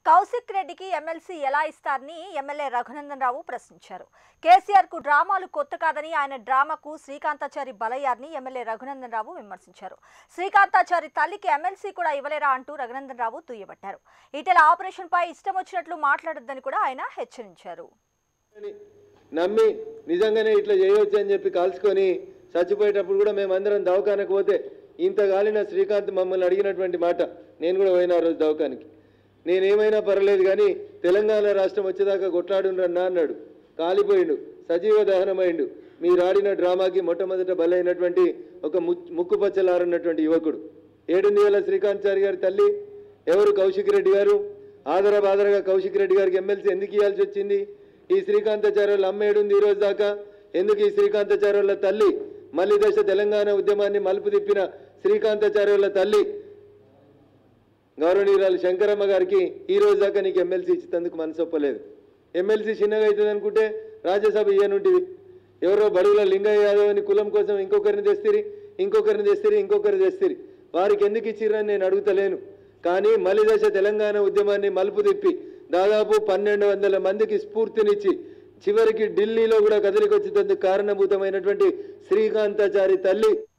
కౌశిక్ రెడ్డికి ఎమ్మెల్సీ ఎలా ఇస్తారని ఎమ్మెల్యే రఘునందన్ రావు ప్రశ్నించారు కేసీఆర్ కు డ్రామాలు కొత్త కాదని ఆయన డ్రామాకు శ్రీకాంతాచారి బలయ్యారని ఎమ్మెల్యే రఘునందన్ రావు విమర్శించారు శ్రీకాంతాచారి తల్లికి ఎమ్మెల్సీ కూడా ఇవ్వలేరా అంటూ రఘునందన్ రావు దుయ్యబట్టారు ఈటెల ఆపరేషన్ పై ఇష్టం వచ్చినట్లు మాట్లాడొద్దని కూడా ఆయన హెచ్చరించారు అని నమ్మి నిజంగానే ఇట్లా చేయొచ్చు అని చెప్పి కాల్చుకొని చచ్చిపోయేటప్పుడు కూడా మేమందరం దవాఖానకు పోతే ఇంత గాలిన శ్రీకాంత్ మమ్మల్ని అడిగినటువంటి మాట నేను కూడా పోయిన ఆ రోజు దవాఖానికి నేనేమైనా పర్లేదు కానీ తెలంగాణ రాష్ట్రం వచ్చేదాకా కొట్లాడుండ్రన్నా అన్నాడు కాలిపోయిండు సజీవ దహనమైండు మీరు ఆడిన డ్రామాకి మొట్టమొదట బలైనటువంటి ఒక ము- ముక్కు పచ్చలారన్నటువంటి యువకుడు ఏడుంది వేల శ్రీకాంత్ చారి గారి తల్లి ఎవరు కౌశిక్ రెడ్డి గారు ఆదర బాదరగా కౌశిక్ రెడ్డి గారికి ఎమ్మెల్సీ ఎందుకు ఇవ్వాల్సి వచ్చింది ఈ శ్రీకాంతాచార్యుల అమ్మ ఏడుంది ఈ రోజు దాకా ఎందుకు ఈ శ్రీకాంతాచార్యుల తల్లి మళ్ళీ దశ తెలంగాణ ఉద్యమాన్ని మలుపు తిప్పిన శ్రీకాంతాచార్యుల తల్లి గౌరవనీయురాలు శంకరమ్మ గారికి ఈ రోజు దాకా నీకు ఎమ్మెల్సీ ఇచ్చేందుకు మనసు ఒప్పలేదు ఎమ్మెల్సీ చిన్నగా అవుతుంది అనుకుంటే రాజ్యసభ ఇయ్యనుంటివి ఎవరో బడుగుల లింగయ్య యాదవ్ అని కులం కోసం ఇంకొకరిని తెస్తిరి ఇంకొకరిని తెస్తిరి ఇంకొకరిని తెస్తిరి వారికి ఎందుకు ఇచ్చిరని నేను అడుగుతలేను కానీ మలిదశ తెలంగాణ ఉద్యమాన్ని మలుపు తిప్పి దాదాపు పన్నెండు వందల మందికి స్ఫూర్తినిచ్చి చివరికి ఢిల్లీలో కూడా కదిలికొచ్చేందుకు కారణభూతమైనటువంటి శ్రీకాంతాచారి తల్లి